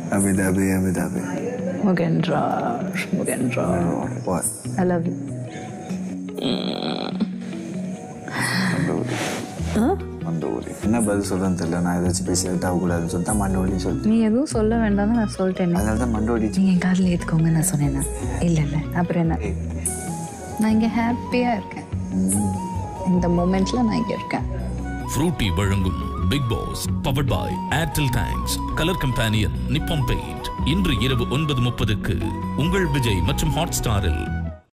Abu Dhabi, Abu Dhabi. Mukendraj Mukendraj What? I love you மண்டோலி என்ன பதில் சொல்றேன்னு தெரியல நான் ஏதாச்சும் பேசி ஹெல்ட் ஆகக்கூடாதுன்னு சொல்லிட்டு தான் மண்டோலி சொல்லிட்டு நீ எதுவும் சொல்ல வேண்டாம்னு நான் சொல்லிட்டேன் அதனால தான் மண்டோலி நீங்கள் என் காதில் ஏற்றுக்கோங்க நான் சொன்னேன்னா இல்லை இல்லை அப்புறம் என்ன நான் இங்கே ஹாப்பியாக இருக்கேன் இந்த மூமெண்ட்டில் நான் இங்கே இருக்கேன் ஃப்ரூட்டி வழங்கும் big boss powered by Airtel thanks colour companion Nippon paint இன்று இரவு ஒன்பது முப்பதுக்கு உங்கள் விஜய் மற்றும் ஹாட் ஸ்டாரில்